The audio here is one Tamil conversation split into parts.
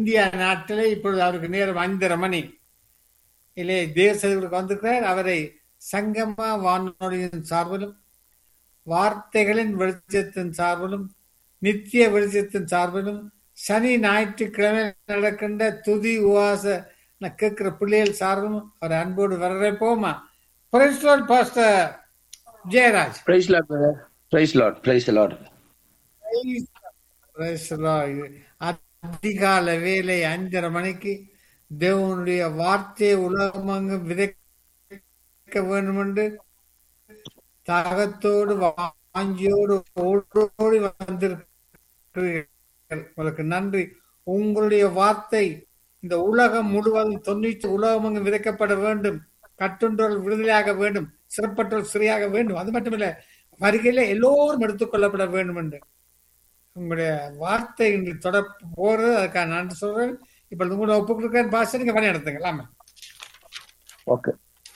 இந்தியா நாட்டிலே இப்பொழுது அவருக்கு நேரம் ஐந்தரை மணி இல்லை தேசத்துக்கு வந்திருக்கிறார் அவரை சங்கமா வானொலியின் சார்பிலும் வார்த்தைகளின் வெளிச்சத்தின் சார்பிலும் நித்திய வெளிச்சத்தின் சார்பிலும் சனி ஞாயிற்றுக்கிழமை நடக்கின்ற துதி உவாச நான் கேட்கிற பிள்ளைகள் சார்பிலும் அவர் அன்போடு வரவேற்போமா praise lord pastor Jayaraj praise lord brother praise lord praise lord Praise the Lord. அதிகால வேலை அஞ்சரை மணிக்கு தேவனுடைய வார்த்தையை உலகமங்கும் விதைக்க வேண்டும் என்று தாகத்தோடு வாஞ்சியோடு ஓடோடி வந்திருக்கிறீர்கள் உங்களுக்கு நன்றி உங்களுடைய வார்த்தை இந்த உலகம் முழுவதும் தொண்ணூற்றி உலகமங்கும் விதைக்கப்பட வேண்டும் கட்டுன்றோல் விடுதலையாக வேண்டும் சிறப்பற்றோல் சிறையாக வேண்டும் அது மட்டுமில்ல வருகையில எல்லோரும் எடுத்துக்கொள்ளப்பட வேண்டும் என்று உங்களுடைய வார்த்தை இன்று தொடர் போறது அதுக்காக நன்றி சொல்றேன் இப்ப உங்களோட ஒப்பு கொடுக்கிறேன் பாச நீங்க பணி நடத்துங்களாமே ஓகே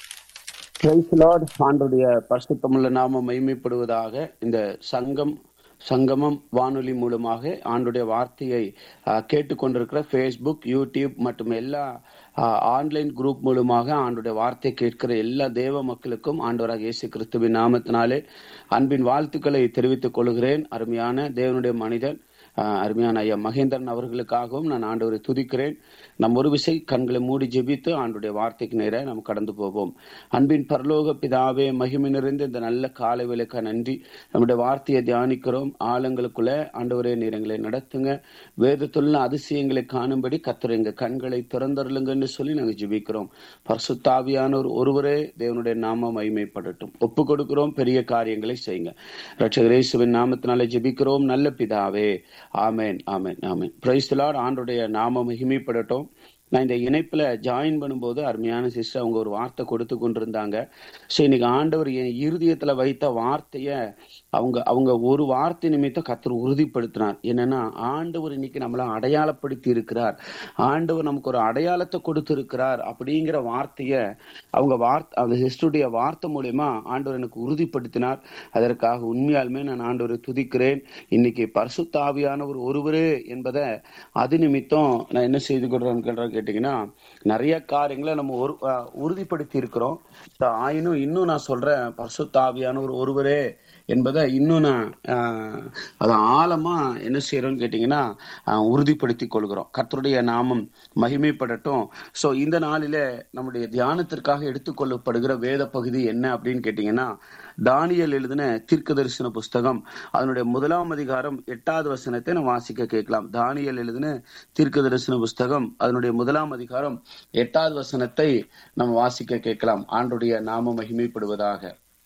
பிரைஸ் லார்ட் ஆண்டுடைய பரிசுத்தமுள்ள நாமம் மைமைப்படுவதாக இந்த சங்கம் சங்கமம் வானொலி மூலமாக ஆண்டுடைய வார்த்தையை அஹ், கேட்டுக்கொண்டிருக்கிற ஃபேஸ்புக் யூடியூப் மற்றும் எல்லா ஆன்லைன் குரூப் மூலமாக ஆண்டுடைய வார்த்தை கேட்கிற எல்லா தேவ மக்களுக்கும் ஆண்டவராக இயேசு கிறிஸ்துவின் நாமத்தினாலே அன்பின் வாழ்த்துக்களை தெரிவித்துக் கொள்கிறேன் அருமையான தேவனுடைய மனிதன் அஹ், அருமையான ஐயா மகேந்திரன் அவர்களுக்காகவும் நான் ஆண்டவரை துதிக்கிறேன் நம் ஒரு விசை கண்களை மூடி ஜெபித்து ஆண்டுடைய வார்த்தைக்கு நேர நாம் கடந்து போவோம் அன்பின் பரலோக பிதாவே மகிமை நிறைந்த இந்த நல்ல காலை வேலைக்கா நன்றி நம்முடைய வார்த்தையை தியானிக்கிறோம் ஆழங்களுக்குள்ள ஆண்டவரே நீர் எங்களை நடத்துங்க வேதத்துள்ள அதிசயங்களை காணும்படி கத்துற எங்க கண்களை திறந்தருளுங்கன்னு சொல்லி நாங்கள் ஜெபிக்கிறோம் பரிசுத்தாவியானவர் ஒருவரே தேவனுடைய நாமம் மகிமைப்படட்டும் ஒப்பு கொடுக்கிறோம் பெரிய காரியங்களை செய்யுங்க ரட்சகரேசுவின் நாமத்தினாலே ஜெபிக்கிறோம் நல்ல பிதாவே ஆமேன் ஆமேன் ஆமேன் பிரைஸ் ஆண்டுடைய நாமம் மகிமைப்படட்டும் நான் இந்த இணைப்புல ஜாயின் பண்ணும்போது அருமையான சிஸ்டர் அவங்க ஒரு வார்த்தை கொடுத்து கொண்டிருந்தாங்க ஸோ இன்னைக்கு ஆண்டவர் என் இருதயத்துல வைத்த வார்த்தைய அவங்க அவங்க ஒரு வார்த்தை நிமித்தம் கத்தர் உறுதிப்படுத்தினார் என்னன்னா ஆண்டவர் இன்னைக்கு நம்மளை அடையாளப்படுத்தி இருக்கிறார் ஆண்டவர் நமக்கு ஒரு அடையாளத்தை கொடுத்திருக்கிறார் அப்படிங்கிற வார்த்தைய அவங்க வார்த்தை அந்த சிஸ்டருடைய வார்த்தை மூலியமா ஆண்டவர் எனக்கு உறுதிப்படுத்தினார் அதற்காக உண்மையாலுமே நான் ஆண்டவரை துதிக்கிறேன் இன்னைக்கு பரிசுத்தாவியானவர் ஒருவரே என்பதை அது நிமித்தம் நான் என்ன செய்து கொள்றேன்னு கேட்டா- கேட்டீங்கன்னா நிறைய காரியங்களை நம்ம ஒரு அஹ், உறுதிப்படுத்தி இருக்கிறோம் So, ஆயினும் இன்னும் நான் சொல்றேன் பரிசுத்தாவியானவர் ஒருவரே என்பதை இன்னும் நான் ஆஹ், அதை ஆழமா என்ன செய்யறோம்னு கேட்டீங்கன்னா ஆஹ், உறுதிப்படுத்தி கொள்கிறோம் கர்த்தருடைய நாமம் மகிமைப்படட்டும் சோ இந்த நாளில நம்முடைய தியானத்திற்காக எடுத்துக்கொள்ளப்படுகிற வேத பகுதி என்ன அப்படின்னு கேட்டீங்கன்னா தானியல் எழுதின தீர்க்க தரிசன புஸ்தகம் அதனுடைய முதலாம் அதிகாரம் எட்டாவது வசனத்தை நம்ம வாசிக்க கேட்கலாம் தானியல் எழுதின தீர்க்க தரிசன புஸ்தகம் அதனுடைய முதலாம் அதிகாரம் எட்டாவது வசனத்தை நம்ம வாசிக்க கேட்கலாம் ஆண்டுடைய நாம மகிமைப்படுவதாக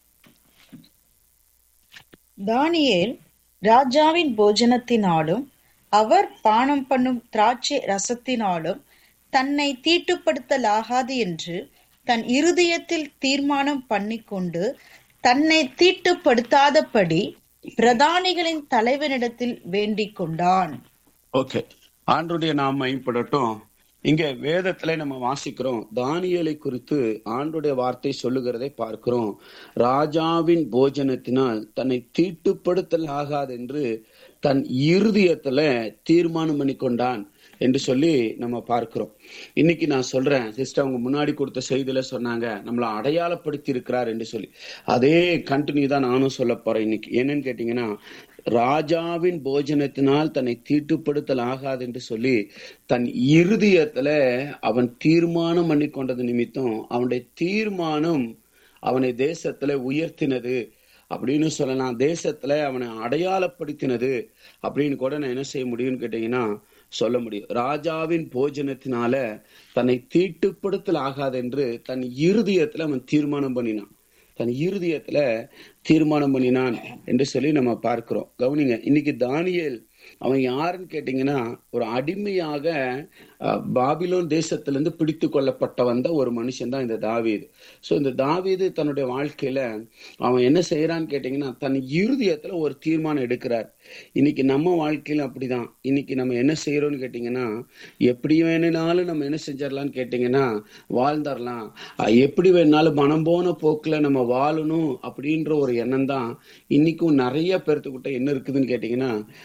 தானியேல் ராஜாவின் போஜனத்தினாலும் அவர் பானம் பண்ணும் திராட்சை ரசத்தினாலும் தன்னை தீட்டுப்படுத்தலாகாது என்று தன் இருதயத்தில் தீர்மானம் பண்ணிக்கொண்டு தன்னை தீட்டுப்படுத்தாதபடி பிரதானிகளின் தலைவனிடத்தில் வேண்டிக் கொண்டான் ஓகே ஆண்டுடைய நாம மகிமைப்படட்டும் இங்க வேதத்துல நம்ம வாசிக்கிறோம் தானியேலை குறித்து ஆண்டுடைய வார்த்தை சொல்லுகிறதை பார்க்கிறோம் ராஜாவின் போஜனத்தினால் தன்னை தீட்டுப்படுத்தல் ஆகாது என்று தன் இருதயத்துல தீர்மானம் பண்ணி கொண்டான் என்று சொல்லி நம்ம பார்க்கிறோம் இன்னைக்கு நான் சொல்றேன் சிஸ்டர் அவங்க முன்னாடி கொடுத்த செய்தியில சொன்னாங்க நம்மள அடையாளப்படுத்தி இருக்கிறார் என்று சொல்லி அதே கண்டினியூ தான் நானும் சொல்ல போறேன் இன்னைக்கு என்னன்னு கேட்டீங்கன்னா ராஜாவின் போஜனத்தினால் தன்னை தீட்டுப்படுத்தல் ஆகாது என்று சொல்லி தன் இருதயத்துல அவன் தீர்மானம் பண்ணி கொண்டது நிமித்தம் அவனுடைய தீர்மானம் அவனை தேசத்துல உயர்த்தினது அப்படின்னு சொல்லலாம் தேசத்துல அவனை அடையாளப்படுத்தினது அப்படின்னு கூட நான் என்ன செய்ய முடியும்னு கேட்டீங்கன்னா சொல்ல முடியும் ராஜாவின் போஜனத்தினால தன்னை தீட்டுப்படுத்தல் ஆகாது என்று தன் இருதயத்துல அவன் தீர்மானம் பண்ணினான் தன் இருதயத்துல தீர்மானம் பண்ணினான் என்று சொல்லி நம்ம பார்க்கிறோம் கவனிங்க இன்னைக்கு தானியேல் அவன் யாருன்னு கேட்டீங்கன்னா ஒரு அடிமையாக அஹ், பாபிலோன் தேசத்திலிருந்து பிடித்து கொள்ளப்பட்ட வந்த ஒரு மனுஷன் தான் இந்த தாவீது சோ இந்த தாவீது தன்னுடைய வாழ்க்கையில அவன் என்ன செய்யறான்னு கேட்டீங்கன்னா தன் இருதயத்துல ஒரு தீர்மானம் எடுக்கிறார் இன்னைக்கு நம்ம வாழ்க்கையில அப்படிதான் இன்னைக்கு நம்ம என்ன செய்யறோம்னு கேட்டீங்கன்னா எப்படி வேணும்னாலும் நம்ம என்ன செஞ்சிடலாம்னு கேட்டீங்கன்னா வாழ்ந்துடலாம் அஹ், எப்படி வேணாலும் மனம் போன போக்குல நம்ம வாழணும் அப்படின்ற ஒரு எண்ணம் தான் இன்னைக்கும் நிறைய பேர்த்துக்கிட்ட என்ன இருக்குதுன்னு கேட்டீங்கன்னா இருக்குது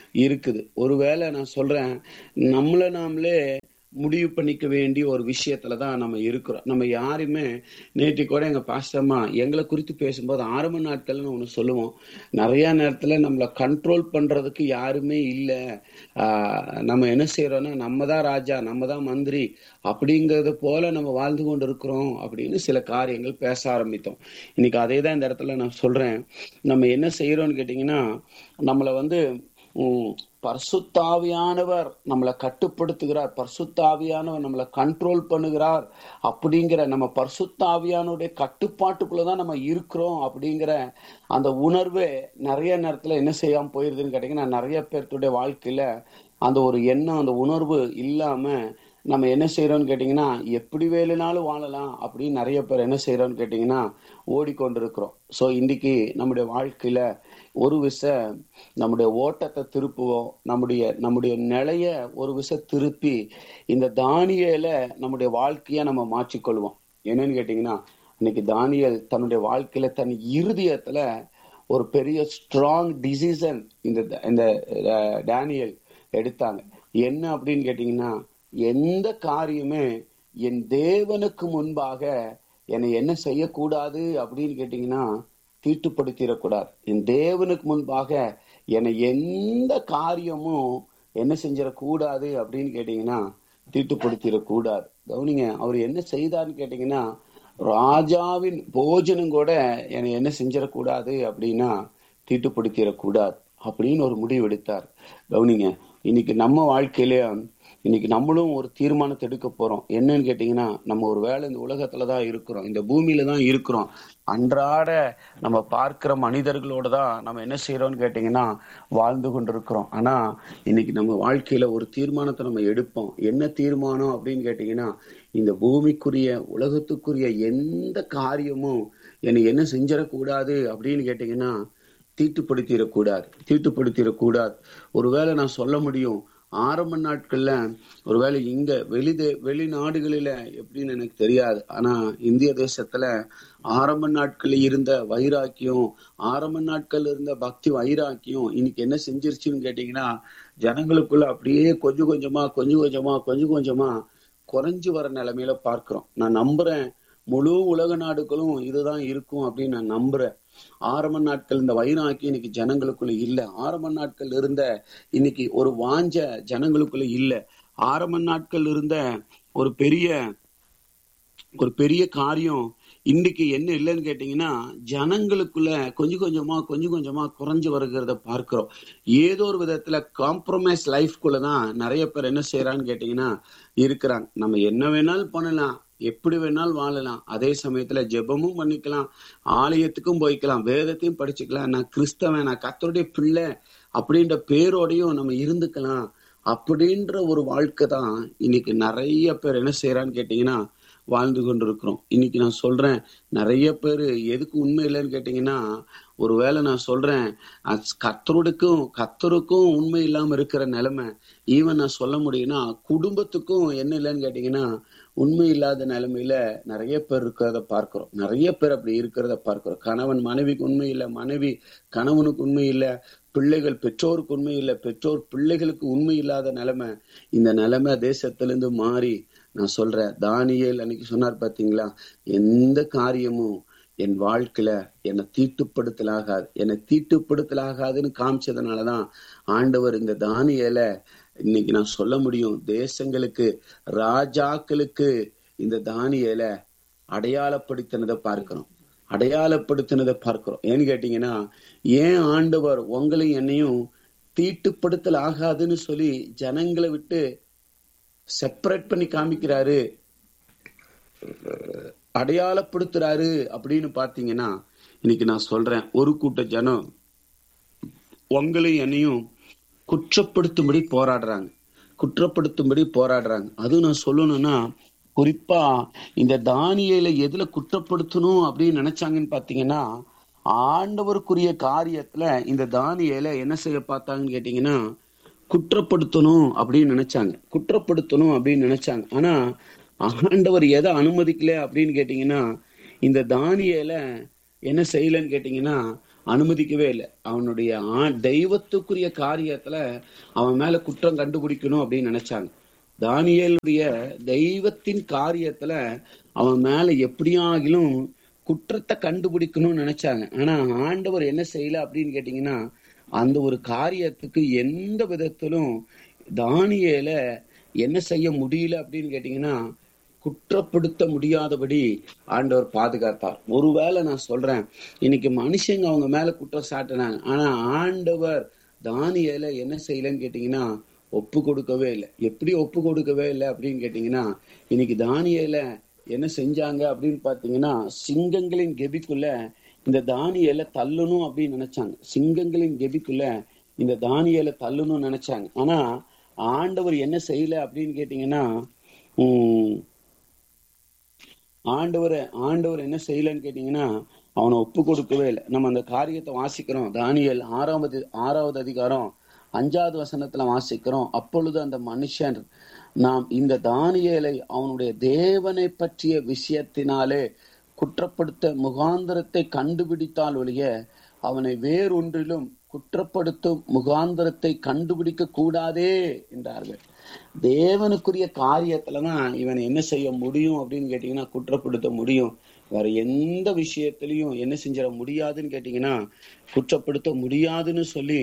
இருக்குது ஒருவேளை நான் சொல்றேன் நம்மள நாமளே முடிவு பண்ணிக்க வேண்டிய ஒரு விஷயத்துல தான் நம்ம இருக்கிறோம் நம்ம யாருமே நேற்று கூட எங்க பாஸ்டம்மா எங்களை குறித்து பேசும்போது ஆரம்ப நாட்கள்னு ஒண்ணு சொல்லுவோம் நிறைய நேரத்துல நம்மள கண்ட்ரோல் பண்றதுக்கு யாருமே இல்லை நம்ம என்ன செய்யறோம்னா நம்ம தான் ராஜா நம்ம தான் மந்திரி அப்படிங்கறது போல நம்ம வாழ்ந்து கொண்டு இருக்கிறோம் அப்படின்னு சில காரியங்கள் பேச ஆரம்பித்தோம் இன்னைக்கு அதே தான் இந்த இடத்துல நான் சொல்றேன் நம்ம என்ன செய்யறோம்னு கேட்டீங்கன்னா நம்மளை வந்து உம், பரிசுத்தாவியானவர் நம்மளை கட்டுப்படுத்துகிறார் பரிசுத்தாவியானவர் நம்மளை கண்ட்ரோல் பண்ணுகிறார் அப்படிங்கிற நம்ம பரிசுத்தாவியானுடைய கட்டுப்பாட்டுக்குள்ளதான் நம்ம இருக்கிறோம் அப்படிங்கிற அந்த உணர்வே நிறைய நேரத்துல என்ன செய்யாம போயிருதுன்னு கேட்டீங்கன்னா நிறைய பேர்த்துடைய வாழ்க்கையில அந்த ஒரு எண்ணம் அந்த உணர்வு இல்லாம நம்ம என்ன செய்யறோம்னு கேட்டீங்கன்னா எப்படி வேலைனாலும் வாழலாம் அப்படின்னு நிறைய பேர் என்ன செய்யறோம்னு கேட்டீங்கன்னா ஓடிக்கொண்டிருக்கிறோம் சோ இன்னைக்கு நம்முடைய வாழ்க்கையில ஒரு விச நம்முடைய ஓட்டத்தை திருப்புவோம் நம்முடைய நம்முடைய நிலைய ஒரு விச திருப்பி இந்த தானியல நம்முடைய வாழ்க்கைய நம்ம மாற்றிக்கொள்வோம் என்னன்னு கேட்டீங்கன்னா இன்னைக்கு தானியல் தன்னுடைய வாழ்க்கையில தன் இருதயத்துல ஒரு பெரிய ஸ்ட்ராங் டிசிஷன் இந்த இந்த அஹ், டேனியல் எடுத்தாங்க என்ன அப்படின்னு கேட்டீங்கன்னா எந்த காரியமே என் தேவனுக்கு முன்பாக என்னை என்ன செய்யக்கூடாது அப்படின்னு கேட்டீங்கன்னா தீட்டுப்படுத்திடக்கூடாது என் தேவனுக்கு முன்பாக என்னை எந்த காரியமும் என்ன செஞ்சிடக்கூடாது அப்படின்னு கேட்டீங்கன்னா தீட்டுப்படுத்திடக்கூடாது கவனிங்க அவர் என்ன செய்தார்னு கேட்டீங்கன்னா ராஜாவின் போஜனம் கூட என்னை என்ன செஞ்சிடக்கூடாது அப்படின்னா தீட்டுப்படுத்திடக்கூடாது அப்படின்னு ஒரு முடிவு எடுத்தார் கவனிங்க இன்னைக்கு நம்ம வாழ்க்கையிலே இன்னைக்கு நம்மளும் ஒரு தீர்மானத்தை எடுக்க போறோம் என்னன்னு கேட்டீங்கன்னா நம்ம ஒரு வேலை இந்த உலகத்துல தான் இருக்கிறோம் இந்த பூமியில தான் இருக்கிறோம் அன்றாட நம்ம பார்க்கிற மனிதர்களோட தான் நம்ம என்ன செய்யறோம்னு கேட்டீங்கன்னா வாழ்ந்து கொண்டிருக்கிறோம் ஆனா இன்னைக்கு நம்ம வாழ்க்கையில ஒரு தீர்மானத்தை நம்ம எடுப்போம் என்ன தீர்மானம் அப்படின்னு கேட்டீங்கன்னா இந்த பூமிக்குரிய உலகத்துக்குரிய எந்த காரியமும் என்னை என்ன செஞ்சிடக்கூடாது அப்படின்னு கேட்டீங்கன்னா தீட்டுப்படுத்திடக்கூடாது தீட்டுப்படுத்திடக்கூடாது ஒருவேளை நான் சொல்ல முடியும் ஆரம்ப நாட்கள்ல ஒருவேளை இங்க வெளிதே வெளிநாடுகளில எப்படின்னு எனக்கு தெரியாது ஆனா இந்திய தேசத்துல ஆரம்ப நாட்கள்ல இருந்த வைராக்கியம் ஆரம்ப நாட்கள்ல இருந்த பக்தி வைராக்கியம் இன்னைக்கு என்ன செஞ்சிருச்சுன்னு கேட்டீங்கன்னா ஜனங்களுக்குள்ள அப்படியே கொஞ்சம் கொஞ்சமா கொஞ்சம் கொஞ்சமா கொஞ்சம் கொஞ்சமா குறைஞ்சு வர நிலைமையில பார்க்கிறோம் நான் நம்புறேன் முழு உலக நாடுகளும் இதுதான் இருக்கும் அப்படின்னு நான் நம்புறேன் ஆரம்ப நாட்கள் இந்த வைராக்கி இன்னைக்கு ஜனங்களுக்குள்ள இல்ல ஆரம்ப நாட்கள் இருந்த இன்னைக்கு ஒரு வாஞ்ச ஜனங்களுக்குள்ள இல்ல ஆரம்ப நாட்கள் இருந்த ஒரு பெரிய ஒரு பெரிய காரியம் இன்னைக்கு என்ன இல்லைன்னு கேட்டீங்கன்னா ஜனங்களுக்குள்ள கொஞ்சம் கொஞ்சமா கொஞ்சம் கொஞ்சமா குறைஞ்சு வருகிறத பார்க்கிறோம் ஏதோ ஒரு விதத்துல காம்ப்ரமைஸ் லைஃப்குள்ள தான் நிறைய பேர் என்ன செய்யறான்னு கேட்டீங்கன்னா இருக்கிறாங்க நம்ம என்ன வேணாலும் பண்ணலாம் எப்படி வேணாலும் வாழலாம் அதே சமயத்துல ஜெபமும் பண்ணிக்கலாம் ஆலயத்துக்கும் போய்க்கலாம் வேதத்தையும் படிச்சுக்கலாம் நான் கிறிஸ்தவன் நான் கத்தருடைய பிள்ளை அப்படின்ற பேரோடையும் நம்ம இருந்துக்கலாம் அப்படின்ற ஒரு வாழ்க்கை தான் இன்னைக்கு நிறைய பேர் என்ன செய்யறான்னு கேட்டீங்கன்னா வாழ்ந்து கொண்டிருக்கிறோம் இன்னைக்கு நான் சொல்றேன் நிறைய பேர் எதுக்கு உண்மை இல்லைன்னு கேட்டீங்கன்னா ஒருவேளை நான் சொல்றேன் அஸ்- கத்தருக்கும் கத்தருக்கும் உண்மை இல்லாம இருக்கிற நிலைமை ஈவன் நான் சொல்ல முடியும்னா குடும்பத்துக்கும் என்ன இல்லைன்னு கேட்டீங்கன்னா உண்மை இல்லாத நிலைமையில நிறைய பேர் இருக்கிறத பார்க்கிறோம் நிறைய பேர் அப்படி இருக்கிறத பார்க்கிறோம் கணவன் மனைவிக்கு உண்மை இல்லை மனைவி கணவனுக்கு உண்மை இல்லை பிள்ளைகள் பெற்றோருக்கு உண்மை இல்லை பெற்றோர் பிள்ளைகளுக்கு உண்மை இல்லாத நிலைமை இந்த நிலைமை தேசத்திலிருந்து மாறி நான் சொல்றேன் தானியேல் அன்னைக்கு சொன்னார் பாத்தீங்களா எந்த காரியமும் என் வாழ்க்கையில என்னை தீட்டுப்படுத்தலாகாது என்னை தீட்டுப்படுத்தலாகாதுன்னு காமிச்சதுனாலதான் ஆண்டவர் இந்த தானியேல இன்னைக்கு நான் சொல்ல முடியும் தேசங்களுக்கு ராஜாக்களுக்கு இந்த தானியேல அடையாளப்படுத்தினதை பார்க்கிறோம் அடையாளப்படுத்தினதை பார்க்கிறோம் ஏன்னு கேட்டீங்கன்னா ஏன் ஆண்டவர் உங்களையும் என்னையும் தீட்டுப்படுத்தல் ஆகாதுன்னு சொல்லி ஜனங்களை விட்டு செப்பரேட் பண்ணி காமிக்கிறாரு அடையாளப்படுத்துறாரு அப்படின்னு பாத்தீங்கன்னா இன்னைக்கு நான் சொல்றேன் ஒரு கூட்ட ஜனம் உங்களையும் என்னையும் குற்றப்படுத்தும்படி போராடுறாங்க குற்றப்படுத்தும்படி போராடுறாங்க அதுவும் நான் சொல்லணும்னா குறிப்பா இந்த தானியேல எதுல குற்றப்படுத்தணும் அப்படின்னு நினைச்சாங்கன்னு பாத்தீங்கன்னா ஆண்டவருக்குரிய காரியத்துல இந்த தானியேல என்ன செய்ய பார்த்தாங்கன்னு கேட்டீங்கன்னா குற்றப்படுத்தணும் அப்படின்னு நினைச்சாங்க குற்றப்படுத்தணும் அப்படின்னு நினைச்சாங்க ஆனா ஆண்டவர் எதை அனுமதிக்கல அப்படின்னு கேட்டீங்கன்னா இந்த தானியேல என்ன செய்யலன்னு கேட்டீங்கன்னா அனுமதிக்கவே இல்லை அவனுடைய ஆ- தெய்வத்துக்குரிய காரியத்துல அவன் மேல குற்றம் கண்டுபிடிக்கணும் அப்படின்னு நினைச்சாங்க தானியேலுடைய தெய்வத்தின் காரியத்துல அவன் மேல எப்படியாகிலும் குற்றத்தை கண்டுபிடிக்கணும்னு நினைச்சாங்க ஆனா ஆண்டவர் என்ன செய்யல அப்படின்னு கேட்டீங்கன்னா அந்த ஒரு காரியத்துக்கு எந்த விதத்திலும் தானியேல என்ன செய்ய முடியல அப்படின்னு கேட்டீங்கன்னா குற்றப்படுத்த முடியாதபடி ஆண்டவர் பாதுகாத்தார் ஒருவேளை நான் சொல்றேன் இன்னைக்கு மனுஷங்க அவங்க மேல குற்றம் சாட்டினாங்க ஆனா ஆண்டவர் தானியேல என்ன செய்யலன்னு கேட்டீங்கன்னா ஒப்பு கொடுக்கவே இல்லை எப்படி ஒப்பு கொடுக்கவே இல்லை அப்படின்னு கேட்டீங்கன்னா இன்னைக்கு தானியேல என்ன செஞ்சாங்க அப்படின்னு பாத்தீங்கன்னா சிங்கங்களின் கெபிக்குள்ள இந்த தானியேல தள்ளணும் அப்படின்னு நினைச்சாங்க சிங்கங்களின் கெபிக்குள்ள இந்த தானியேல தள்ளணும்னு நினைச்சாங்க ஆனா ஆண்டவர் என்ன செய்யல அப்படின்னு கேட்டீங்கன்னா உம் ஆண்டவர் ஆண்டவர் என்ன செய்யலன்னு கேட்டீங்கன்னா அவனை ஒப்பு கொடுக்கவே இல்லை நம்ம அந்த காரியத்தை வாசிக்கிறோம் தானியல் ஆறாவது ஆறாவது அதிகாரம் அஞ்சாவது வசனத்துல வாசிக்கிறோம் அப்பொழுது அந்த மனுஷன் நாம் இந்த தானியேலை அவனுடைய தேவனை பற்றிய விஷயத்தினாலே குற்றப்படுத்த முகாந்திரத்தை கண்டுபிடித்தால் ஒழிய அவனை வேறொன்றிலும் குற்றப்படுத்தும் முகாந்திரத்தை கண்டுபிடிக்க கூடாதே என்றார்கள் தேவனுக்குரிய காரியத்துலதான் இவன் என்ன செய்ய முடியும் அப்படின்னு கேட்டீங்கன்னா குற்றப்படுத்த முடியும் வேற எந்த விஷயத்திலையும் என்ன செஞ்சிட முடியாதுன்னு கேட்டீங்கன்னா குற்றப்படுத்த முடியாதுன்னு சொல்லி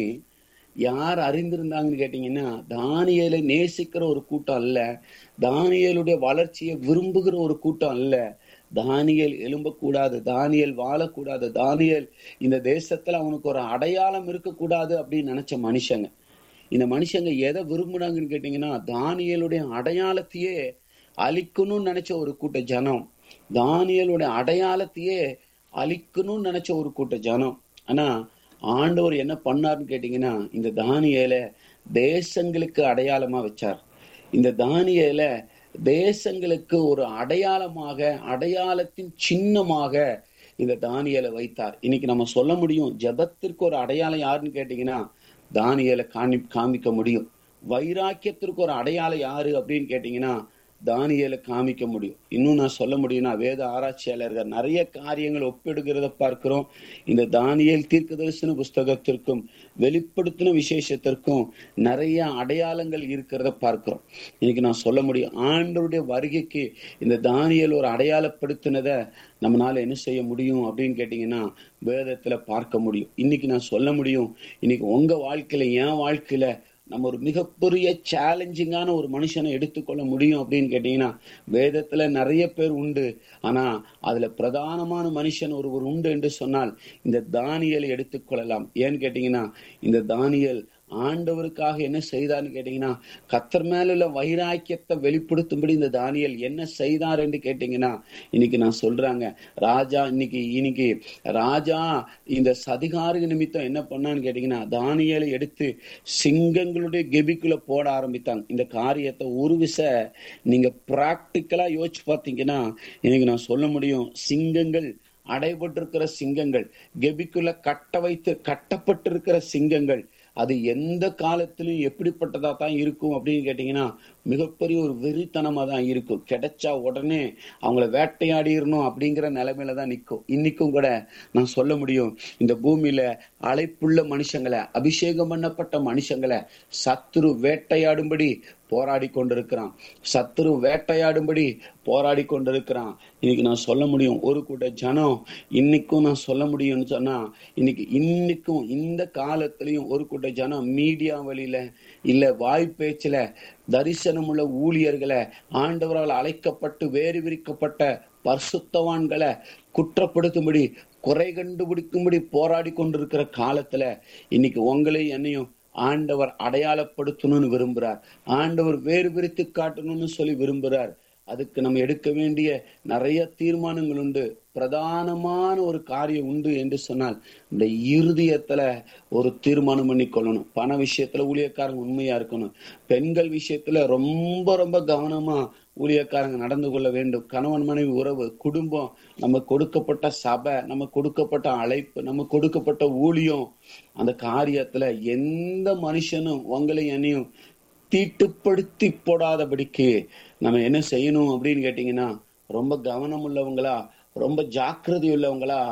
யார் அறிந்திருந்தாங்கன்னு கேட்டீங்கன்னா தானியேலை நேசிக்கிற ஒரு கூட்டம் அல்ல தானியேலுடைய வளர்ச்சியை விரும்புகிற ஒரு கூட்டம் அல்ல தானியல் எழும்பக்கூடாது தானியல் வாழக்கூடாது தானியல் இந்த தேசத்துல அவனுக்கு ஒரு அடையாளம் இருக்கக்கூடாது அப்படின்னு நினைச்ச மனுஷங்க இந்த மனுஷங்க எதை விரும்புனாங்கன்னு கேட்டீங்கன்னா தானியலுடைய அடையாளத்தையே அழிக்கணும்னு நினைச்ச ஒரு கூட்ட ஜனம் தானியலுடைய அடையாளத்தையே அழிக்கணும்னு நினைச்ச ஒரு கூட்ட ஜனம் ஆனா ஆண்டவர் என்ன பண்ணாருன்னு கேட்டீங்கன்னா இந்த தானியேல தேசங்களுக்கு அடையாளமா வச்சார் இந்த தானியேல தேசங்களுக்கு ஒரு அடையாளமாக அடையாளத்தின் சின்னமாக இந்த தானியலை வைத்தார் இன்னைக்கு நம்ம சொல்ல முடியும் ஜெபத்திற்கு ஒரு அடையாளம் யாருன்னு கேட்டீங்கன்னா தானியலை காணி காமிக்க முடியும் வைராக்கியத்திற்கு ஒரு அடையாளம் யாரு அப்படின்னு கேட்டீங்கன்னா தானியலை காமிக்க முடியும் இன்னும் நான் சொல்ல முடியும்னா வேத ஆராய்ச்சியாளர்கள் நிறைய காரியங்கள் ஒப்பிடுகிறத பார்க்கிறோம் இந்த தானியல் தீர்க்கதரிசன புஸ்தகத்திற்கும் வெளிப்படுத்தின விசேஷத்திற்கும் நிறைய அடையாளங்கள் இருக்கிறத பார்க்கிறோம் இன்னைக்கு நான் சொல்ல முடியும் ஆண்டவருடைய வருகைக்கு இந்த தானியல் ஒரு அடையாளப்படுத்தினதை நம்மளால என்ன செய்ய முடியும் அப்படின்னு கேட்டீங்கன்னா வேதத்துல பார்க்க முடியும் இன்னைக்கு நான் சொல்ல முடியும் இன்னைக்கு உங்க வாழ்க்கையில என் வாழ்க்கையில நம்ம ஒரு மிகப்பெரிய சேலஞ்சிங்கான ஒரு மனுஷனை எடுத்துக்கொள்ள முடியும் அப்படின்னு கேட்டீங்கன்னா வேதத்துல நிறைய பேர் உண்டு ஆனா அதுல பிரதானமான மனுஷன் ஒருவர் உண்டு என்று சொன்னால் இந்த தானியலை எடுத்துக்கொள்ளலாம் ஏன்னு கேட்டீங்கன்னா இந்த தானியல் ஆண்டவருக்காக என்ன செய்தார்னு கேட்டீங்கன்னா கத்தர் மேல உள்ள வைராக்கியத்தை வெளிப்படுத்தும்படி இந்த தானியல் என்ன செய்தார் என்று கேட்டீங்கன்னா இன்னைக்கு நான் சொல்றாங்க ராஜா இன்னைக்கு இன்னைக்கு ராஜா இந்த சதிகார நிமித்தம் என்ன பண்ணான்னு கேட்டீங்கன்னா தானியலை எடுத்து சிங்கங்களுடைய கெபிக்குள்ள போட ஆரம்பித்தாங்க இந்த காரியத்தை ஒரு விச நீங்க பிராக்டிக்கலா யோசிச்சு பார்த்தீங்கன்னா இன்னைக்கு நான் சொல்ல முடியும் சிங்கங்கள் அடைபட்டிருக்கிற சிங்கங்கள் கெபிக்குள்ள கட்ட வைத்து கட்டப்பட்டிருக்கிற சிங்கங்கள் அது எந்த காலத்திலும் எப்படிப்பட்டதா தான் இருக்கும் அப்படின்னு கேட்டீங்கன்னா மிகப்பெரிய ஒரு வெறித்தனமா தான் இருக்கும் கிடைச்சா உடனே அவங்கள வேட்டையாடிடணும் அப்படிங்கிற நிலைமையில தான் நிற்கும் இன்னைக்கும் கூட நான் சொல்ல முடியும் இந்த பூமியில அழைப்புள்ள மனுஷங்களை அபிஷேகம் பண்ணப்பட்ட மனுஷங்களை சத்துரு வேட்டையாடும்படி போராடி கொண்டிருக்கிறான் சத்துரு வேட்டையாடும்படி போராடி கொண்டிருக்கிறான் இன்னைக்கு நான் சொல்ல முடியும் ஒரு கூட்ட ஜனம் இன்னைக்கும் நான் சொல்ல முடியும்னு சொன்னா இன்னைக்கு இன்னைக்கும் இந்த காலத்திலையும் ஒரு கூட்ட ஜனம் மீடியா வழியில இல்ல வாய்ப்பேச்சுல தரிசனமுள்ள ஊழியர்களை ஆண்டவரால் அழைக்கப்பட்டு வேறு விரிக்கப்பட்ட பரிசுத்தவான்களை குற்றப்படுத்தும்படி குறை கண்டுபிடிக்கும்படி போராடி கொண்டிருக்கிற காலத்துல இன்னைக்கு உங்களையும் என்னையும் ஆண்டவர் அடையாளப்படுத்தணும்னு விரும்புறார் ஆண்டவர் வேறு பிரித்து காட்டணும்னு சொல்லி விரும்புறார் அதுக்கு நம்ம எடுக்க வேண்டிய நிறைய தீர்மானங்கள் உண்டு பிரதானமான ஒரு காரியம் உண்டு என்று சொன்னால் இந்த இருதயத்துல ஒரு தீர்மானம் பண்ணி கொள்ளணும் பண விஷயத்துல ஊழியக்காரங்க உண்மையா இருக்கணும் பெண்கள் விஷயத்துல ரொம்ப ரொம்ப கவனமா ஊழியக்காரங்க நடந்து கொள்ள வேண்டும் கணவன் மனைவி உறவு குடும்பம் நம்ம கொடுக்கப்பட்ட சபை நம்ம கொடுக்கப்பட்ட அழைப்பு நம்ம கொடுக்கப்பட்ட ஊழியம் அந்த காரியத்துல எந்த மனுஷனும் உங்களை என்னையும் தீட்டுப்படுத்தி போடாதபடிக்கு நம்ம என்ன செய்யணும் அப்படின்னு கேட்டீங்கன்னா ரொம்ப கவனம் உள்ளவங்களா ரொம்ப ஜாக்கிரதை உள்ளவங்களா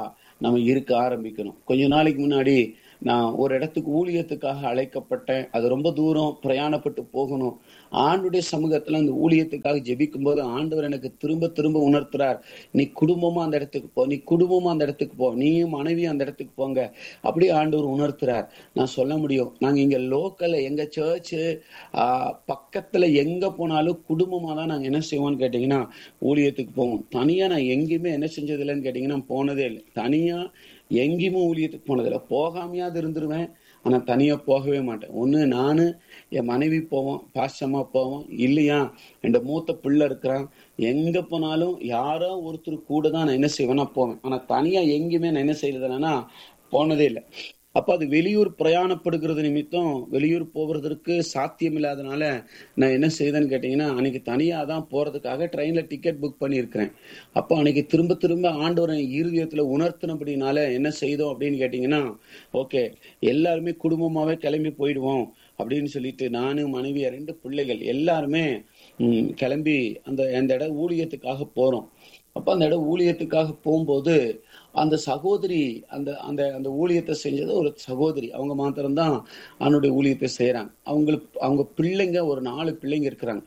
நம்ம இருக்க ஆரம்பிக்கணும் கொஞ்ச நாளைக்கு முன்னாடி நான் ஒரு இடத்துக்கு ஊழியத்துக்காக அழைக்கப்பட்டேன் அது ரொம்ப தூரம் பிரயாணப்பட்டு போகணும் ஆண்டுடைய சமூகத்துல அந்த ஊழியத்துக்காக ஜெபிக்கும் போது ஆண்டவர் எனக்கு திரும்ப திரும்ப உணர்த்துறார் நீ குடும்பமா அந்த இடத்துக்கு போ நீ குடும்பமா அந்த இடத்துக்கு போ நீயும் மனைவி அந்த இடத்துக்கு போங்க அப்படி ஆண்டவர் உணர்த்துறார் நான் சொல்ல முடியும் நாங்க இங்க லோக்கல்ல எங்க சர்ச்சு பக்கத்துல எங்க போனாலும் குடும்பமா தான் நாங்க என்ன செய்வோம்னு கேட்டீங்கன்னா ஊழியத்துக்கு போவோம் தனியா நான் எங்கேயுமே என்ன செஞ்சது இல்லைன்னு கேட்டீங்கன்னா போனதே இல்லை தனியா எங்கேயுமே ஊழியத்துக்கு போனதில்லை போகாமையாவது இருந்துருவேன் ஆனா தனியா போகவே மாட்டேன் ஒண்ணு நானு என் மனைவி போவோம் பாசமா போவோம் இல்லையா என் மூத்த பிள்ளை இருக்கிறான் எங்க போனாலும் யாரோ ஒருத்தர் கூட தான் நான் என்ன செய்வேன்னா போவேன் ஆனா தனியா எங்கேயுமே நான் என்ன செய்யறதுனா போனதே இல்லை அப்ப அது வெளியூர் பிரயாணப்படுகிறது நிமித்தம் வெளியூர் போவதற்கு சாத்தியம் இல்லாதனால நான் என்ன செய்தேன்னு கேட்டீங்கன்னா அன்னைக்கு தனியா தான் போறதுக்காக ட்ரெயின்ல டிக்கெட் புக் பண்ணியிருக்கிறேன் அப்போ அன்னைக்கு திரும்ப திரும்ப ஆண்டவரை இருதயத்துல உணர்த்தினபடினால என்ன செய்தோம் அப்படின்னு கேட்டீங்கன்னா ஓகே எல்லாருமே குடும்பமாவே கிளம்பி போயிடுவோம் அப்படின்னு சொல்லிட்டு நானு மனைவி ரெண்டு பிள்ளைகள் எல்லாருமே உம் கிளம்பி அந்த அந்த இடம் ஊழியத்துக்காக போறோம் அப்ப அந்த இடம் ஊழியத்துக்காக போகும்போது அந்த சகோதரி அந்த அந்த அந்த ஊழியத்தை செஞ்சது ஒரு சகோதரி அவங்க மாத்திரம்தான் அவனுடைய ஊழியத்தை செய்யறாங்க அவங்களுக்கு அவங்க பிள்ளைங்க ஒரு நாலு பிள்ளைங்க இருக்கிறாங்க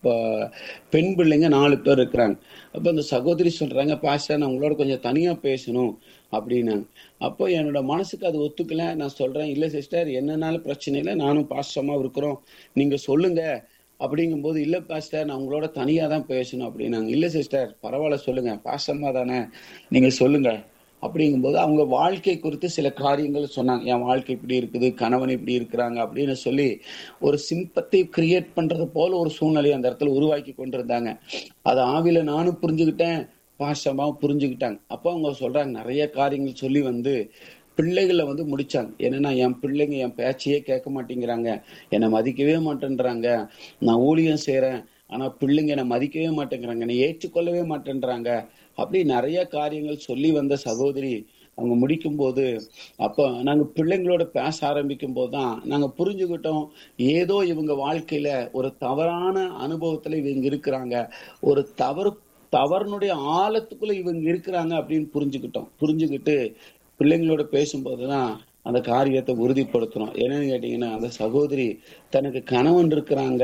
பெண் பிள்ளைங்க நாலு பேர் இருக்கிறாங்க அப்ப அந்த சகோதரி சொல்றாங்க பாஸ்டர் நான் உங்களோட கொஞ்சம் தனியா பேசணும் அப்படின்னாங்க அப்போ என்னோட மனசுக்கு அது ஒத்துக்கல நான் சொல்றேன் இல்ல சிஸ்டர் என்னன்னாலும் பிரச்சனை இல்லை நானும் பாஸ்டமா இருக்கிறோம் நீங்க சொல்லுங்க அப்படிங்கும்போது இல்ல பாஸ்டர் நான் உங்களோட தனியா தான் பேசணும் அப்படின்னாங்க இல்ல சிஸ்டர் பரவாயில்ல சொல்லுங்க பாசமா தானே நீங்க சொல்லுங்க அப்படிங்கும்போது அவங்க வாழ்க்கை குறித்து சில காரியங்கள் சொன்னாங்க என் வாழ்க்கை இப்படி இருக்குது கணவன் இப்படி இருக்கிறாங்க அப்படின்னு சொல்லி ஒரு சிம்பத்தை கிரியேட் பண்றது போல ஒரு சூழ்நிலையை அந்த இடத்துல உருவாக்கி கொண்டிருந்தாங்க அதை ஆவில நானும் புரிஞ்சுக்கிட்டேன் பாசமாவும் புரிஞ்சுக்கிட்டாங்க அப்போ அவங்க சொல்றாங்க நிறைய காரியங்கள் சொல்லி வந்து பிள்ளைகளை வந்து முடிச்சாங்க என்னன்னா என் பிள்ளைங்க என் பேச்சையே கேட்க மாட்டேங்கிறாங்க என்னை மதிக்கவே மாட்டேன்றாங்க நான் ஊழியம் செய்யறேன் ஆனா பிள்ளைங்க என்னை மதிக்கவே மாட்டேங்கிறாங்க என்னை ஏற்றுக்கொள்ளவே மாட்டேன்றாங்க அப்படி நிறைய காரியங்கள் சொல்லி வந்த சகோதரி அவங்க முடிக்கும் போது அப்போ நாங்க பிள்ளைங்களோட பேச ஆரம்பிக்கும் போதுதான் நாங்க புரிஞ்சுக்கிட்டோம் ஏதோ இவங்க வாழ்க்கையில ஒரு தவறான அனுபவத்துல இவங்க இருக்கிறாங்க ஒரு தவறு தவறுனுடைய ஆழத்துக்குள்ள இவங்க இருக்கிறாங்க அப்படின்னு புரிஞ்சுக்கிட்டோம் புரிஞ்சுக்கிட்டு பிள்ளைங்களோட பேசும்போதுதான் அந்த காரியத்தை உறுதிப்படுத்தணும் என்னன்னு கேட்டீங்கன்னா அந்த சகோதரி தனக்கு கணவன் இருக்கிறாங்க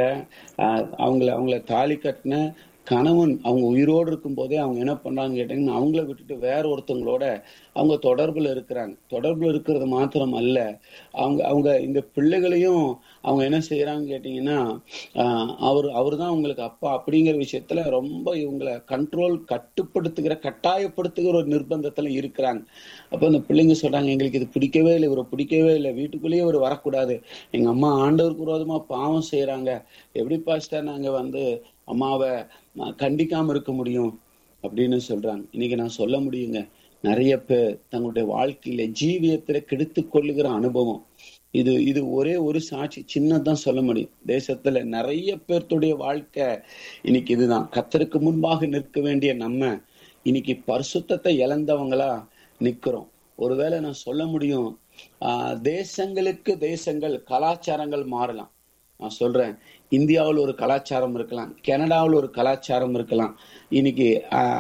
அவங்கள அவங்கள தாலி கட்டின கணவன் அவங்க உயிரோடு இருக்கும் போதே அவங்க என்ன பண்றாங்கன்னு கேட்டீங்கன்னா அவங்கள விட்டுட்டு வேற ஒருத்தவங்களோட அவங்க தொடர்புல இருக்கிறாங்க தொடர்புல இருக்கிறது மாத்திரம் அல்ல அவங்க அவங்க இந்த பிள்ளைகளையும் அவங்க என்ன செய்யறாங்கன்னு கேட்டீங்கன்னா ஆஹ் அவர் அவர் தான் உங்களுக்கு அப்பா அப்படிங்கிற விஷயத்துல ரொம்ப இவங்களை கண்ட்ரோல் கட்டுப்படுத்துகிற கட்டாயப்படுத்துகிற ஒரு நிர்பந்தத்துல இருக்கிறாங்க அப்ப அந்த பிள்ளைங்க சொல்றாங்க எங்களுக்கு இது பிடிக்கவே இல்லை இவரை பிடிக்கவே இல்லை வீட்டுக்குள்ளேயே இவர் வரக்கூடாது எங்க அம்மா ஆண்டவருக்கு விரோதமா பாவம் செய்யறாங்க எப்படி பாஸ்டர் நாங்க வந்து அம்மாவை கண்டிக்காம இருக்க முடியும் அப்படின்னு சொல்றாங்க இன்னைக்கு நான் சொல்ல முடியுங்க நிறைய பேர் தங்களுடைய வாழ்க்கையில ஜீவியத்துல கெடுத்து கொள்ளுகிற அனுபவம் இது இது ஒரே ஒரு சாட்சி சின்னதான் சொல்ல முடியும் தேசத்துல நிறைய பேர்த்துடைய வாழ்க்கை இன்னைக்கு இதுதான் கத்தருக்கு முன்பாக நிற்க வேண்டிய நம்ம இன்னைக்கு பரிசுத்தத்தை இழந்தவங்களா நிக்கிறோம் ஒருவேளை நான் சொல்ல முடியும் ஆஹ் தேசங்களுக்கு தேசங்கள் கலாச்சாரங்கள் மாறலாம் நான் சொல்றேன் இந்தியாவில் ஒரு கலாச்சாரம் இருக்கலாம் கனடாவில் ஒரு கலாச்சாரம் இருக்கலாம் இன்னைக்கு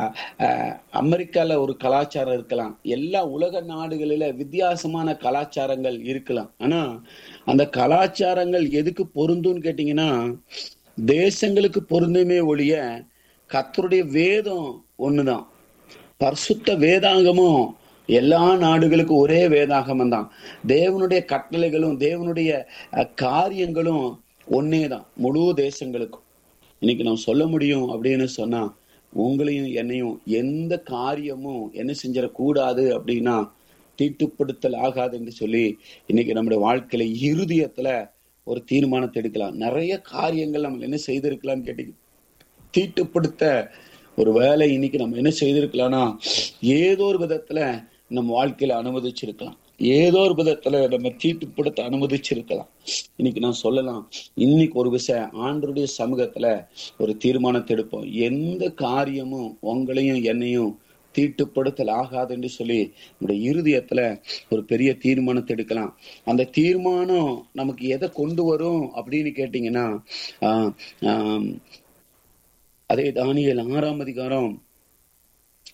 அமெரிக்கால ஒரு கலாச்சாரம் இருக்கலாம் எல்லா உலக நாடுகளில வித்தியாசமான கலாச்சாரங்கள் இருக்கலாம் ஆனா அந்த கலாச்சாரங்கள் எதுக்கு பொருந்தும்னு கேட்டீங்கன்னா தேசங்களுக்கு பொருந்துமே ஒழிய கத்தருடைய வேதம் ஒண்ணுதான் பரிசுத்த வேதாங்கமும் எல்லா நாடுகளுக்கும் ஒரே வேதாகமம் தான் தேவனுடைய கட்டளைகளும் தேவனுடைய காரியங்களும் ஒன்னே தான் முழு தேசங்களுக்கும் இன்னைக்கு நான் சொல்ல முடியும் அப்படின்னு சொன்னா உங்களையும் என்னையும் எந்த காரியமும் என்ன செஞ்சிடக்கூடாது அப்படின்னா தீட்டுப்படுத்தல் ஆகாது என்று சொல்லி இன்னைக்கு நம்முடைய வாழ்க்கையில இருதயத்துல ஒரு தீர்மானத்தை எடுக்கலாம் நிறைய காரியங்கள் நம்ம என்ன செய்திருக்கலாம்னு கேட்டீங்க தீட்டுப்படுத்த ஒரு வேலை இன்னைக்கு நம்ம என்ன செய்திருக்கலாம்னா ஏதோ ஒரு விதத்துல நம்ம வாழ்க்கையில அனுமதிச்சிருக்கலாம் ஏதோ ஒரு விதத்துல நம்ம தீட்டுப்படுத்த அனுமதிச்சிருக்கலாம் இன்னைக்கு நான் சொல்லலாம் இன்னைக்கு ஒரு விஷயம் ஆண்டருடைய சமூகத்துல ஒரு தீர்மானத்தை எடுப்போம் எந்த காரியமும் உங்களையும் என்னையும் தீட்டுப்படுத்தல் ஆகாது என்று சொல்லி நம்முடைய இருதயத்துல ஒரு பெரிய தீர்மானத்தை எடுக்கலாம் அந்த தீர்மானம் நமக்கு எதை கொண்டு வரும் அப்படின்னு கேட்டீங்கன்னா ஆஹ் ஆஹ் அதே தானியல் ஆறாம் அதிகாரம்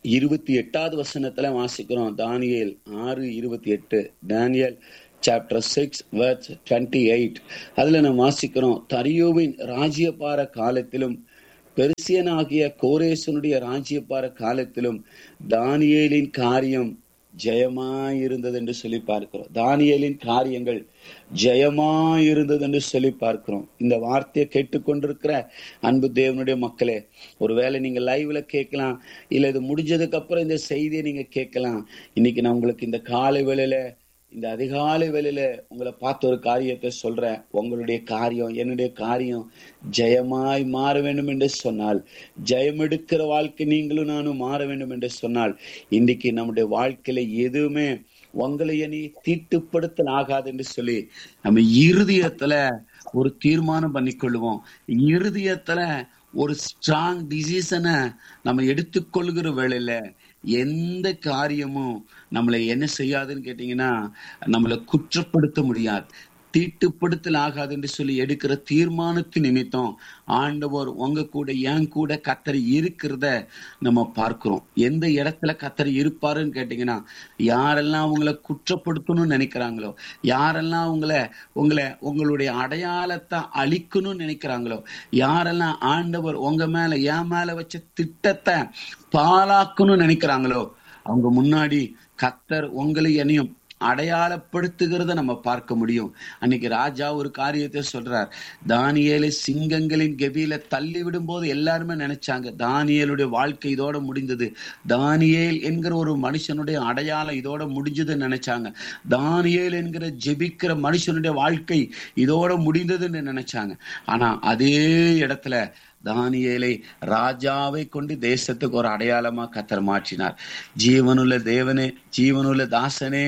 இருபத்தி எட்டாவது வசனத்துல வாசிக்கிறோம் தானியேல் ஆறு இருபத்தி எட்டு தானியல் chapter six verse twenty eight அதுல நம்ம வாசிக்கிறோம் தரியோவின் ராஜ்யபார காலத்திலும் பெருசியனாகிய கோரேசனுடைய ராஜ்யபார காலத்திலும் தானியேலின் காரியம் ஜெயமாயிருந்தது என்று சொல்லி பார்க்கிறோம் தானியேலின் காரியங்கள் ஜெயமாயிருந்தது என்று சொல்லி பார்க்கிறோம் இந்த வார்த்தையை கேட்டுக்கொண்டிருக்கிற அன்பு தேவனுடைய மக்களே ஒருவேளை நீங்க லைவ்ல கேட்கலாம் இல்ல இது முடிஞ்சதுக்கு அப்புறம் இந்த செய்தியை நீங்க கேட்கலாம் இன்னைக்கு நான் உங்களுக்கு இந்த காலை வேளையில இந்த அதிகாலை வேளையில உங்களை பார்த்த ஒரு காரியத்தை சொல்றேன் உங்களுடைய காரியம் என்னுடைய காரியம் ஜெயமாய் மாற வேண்டும் என்று சொன்னால் ஜெயம் எடுக்கிற வாழ்க்கை நீங்களும் நானும் மாற வேண்டும் என்று சொன்னால் இன்னைக்கு நம்முடைய வாழ்க்கையில எதுவுமே உங்களை இனி தீட்டுப்படுத்தல் ஆகாது என்று சொல்லி நம்ம இருதயத்துல ஒரு தீர்மானம் பண்ணிக்கொள்வோம் இருதயத்துல ஒரு ஸ்ட்ராங் டிசிஷனை நம்ம எடுத்துக்கொள்கிற வேளையில எந்த காரியமும் நம்மளை என்ன செய்யாதுன்னு கேட்டீங்கன்னா நம்மளை குற்றப்படுத்த முடியாது தீட்டுப்படுத்தல் ஆகாது என்று சொல்லி எடுக்கிற தீர்மானத்து நிமித்தம் ஆண்டவர் உங்க கூட என் கூட கத்தர் இருக்கிறத நம்ம பார்க்கிறோம் எந்த இடத்துல கத்தர் இருப்பாருன்னு கேட்டீங்கன்னா யாரெல்லாம் உங்களை குற்றப்படுத்தணும்னு நினைக்கிறாங்களோ யாரெல்லாம் உங்களை உங்களை உங்களுடைய அடையாளத்தை அழிக்கணும்னு நினைக்கிறாங்களோ யாரெல்லாம் ஆண்டவர் உங்க மேல என் மேல வச்ச திட்டத்தை பாலாக்கணும்னு நினைக்கிறாங்களோ அவங்க முன்னாடி கத்தர் உங்களை என்னையும் அடையாளப்படுத்துகிறத நம்ம பார்க்க முடியும் அன்னைக்கு ராஜா ஒரு காரியத்தை சொல்றார் தானியேலை சிங்கங்களின் கெபியில தள்ளி விடும் போது எல்லாருமே நினைச்சாங்க தானியேலுடைய வாழ்க்கை இதோட முடிந்தது தானியேல் என்கிற ஒரு மனுஷனுடைய அடையாளம் இதோட முடிஞ்சதுன்னு நினைச்சாங்க தானியேல் என்கிற ஜெபிக்கிற மனுஷனுடைய வாழ்க்கை இதோட முடிந்ததுன்னு நினைச்சாங்க ஆனா அதே இடத்துல தானியேலை ராஜாவை கொண்டு தேசத்துக்கு ஒரு அடையாளமா கத்தர் மாற்றினார் ஜீவனுள்ள தேவனே ஜீவனுள்ள தாசனே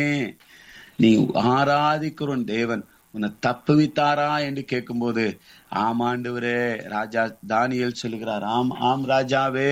நீ ஆராதிக்கிற தேவன் உன்னை தப்புவித்தாரா என்று கேட்கும்போது ஆமாண்டவரே ராஜா தானியல் சொல்லுகிறார் ஆம் ஆம் ராஜாவே